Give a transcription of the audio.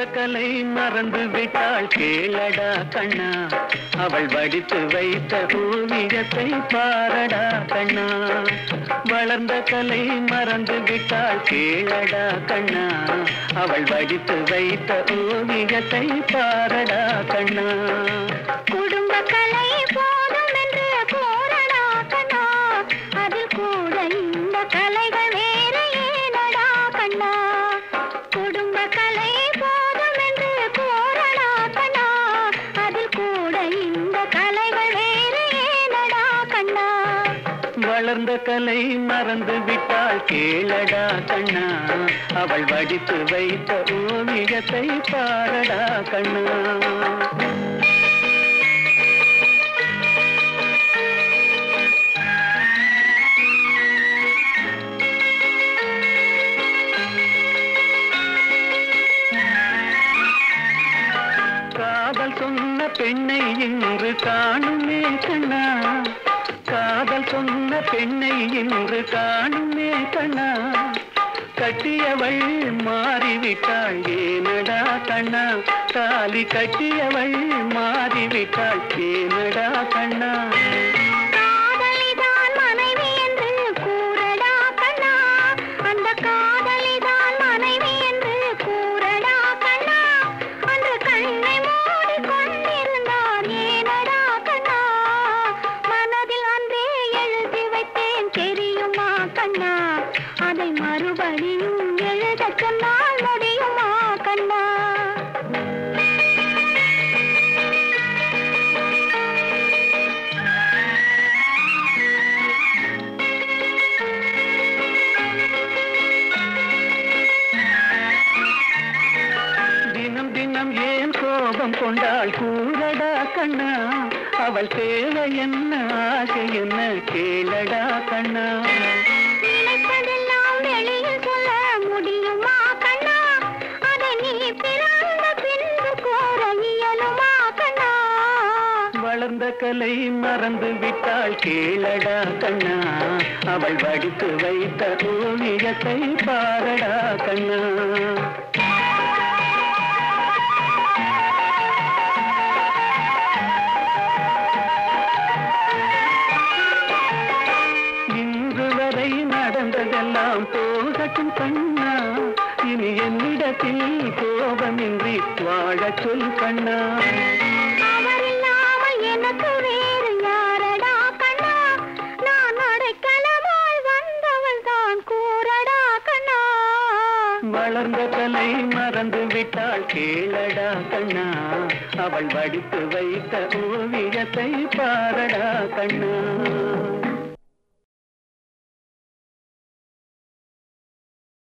கலை மறந்து விட்டாள் கேளடா கண்ணா அவள் வடித்து வைத்த ஓவியத்தை பாரடா கண்ணா வளர்ந்த கலை மறந்து விட்டாள் கேளடா கண்ணா அவள் வடித்து வைத்த ஓவியத்தை பாரடா கண்ணா குடும்ப கலை போதும் என்று கூறடா கண்ணா அதில் கூட இந்த கலைகள் வேறு ஏனடா கண்ணா குடும்ப கலை போதும் என்று கூறடா கண்ணா அதில் கூட இந்த கலைகள் வேறு ஏனடா கண்ணா வளர்ந்த கலை மறந்து விட்டாள் கேளடா கண்ணா அவள் வடித்து வைத்த ஓவியத்தை பாரடா கண்ணா காதல் சொன்ன பெண்ணை இன்று காணுமே கண்ணா காதல் சொன்ன பெண்ணை இன்று காணுமே கண்ணா கட்டியவள் மாறிவிட்டாள் ஏனடா கண்ணா தாலி கட்டியவள் மாறிவிட்டாள் ஏனடா கண்ணா காதலிதான் மனைவி என்று கூறடா கண்ணா அந்த காதலிதான் மனைவி என்று கூறடா கண்ணா அந்த கண்ணை மூடி கொண்டிருந்தான் ஏனடா கண்ணா மனதில் அன்றே எழுதி வைத்தேன் தெரியுமா கண்ணா அதை மறுபடியும் எழுதச் சொன்னால் முடியுமா கண்ணா தினம் தினம் ஏன் கோபம் கொண்டாள் கூறடா கண்ணா அவள் தேவை என்ன ஆசை என்ன கேளடா கண்ணா நினைப்பதெல்லாம் வெளியில் சொல்ல முடியுமா கண்ணா அதை நீ பிறந்த பின்பு கோர இயலுமா கண்ணா வளர்ந்த கலை மறந்து விட்டாள் கேளடா கண்ணா அவள் வடித்து வைத்த ஓவியத்தை பாரடா கண்ணா இன்று வரை நடந்ததெல்லாம் போகட்டும் கண்ணா இனி என்னிடத்தில் கோபமின்றி வாழச் சொல் கண்ணா அவரில்லாமல் எனக்கு வேறு யாரடா கண்ணா நான் அடைக்கலமாய் வந்தவள் தான் கூறடா கண்ணா வளர்ந்த கலை மறந்து விட்டாள் கேளடா கண்ணா அவள் வடித்து வைத்த ஓவியத்தை பாரடா கண்ணா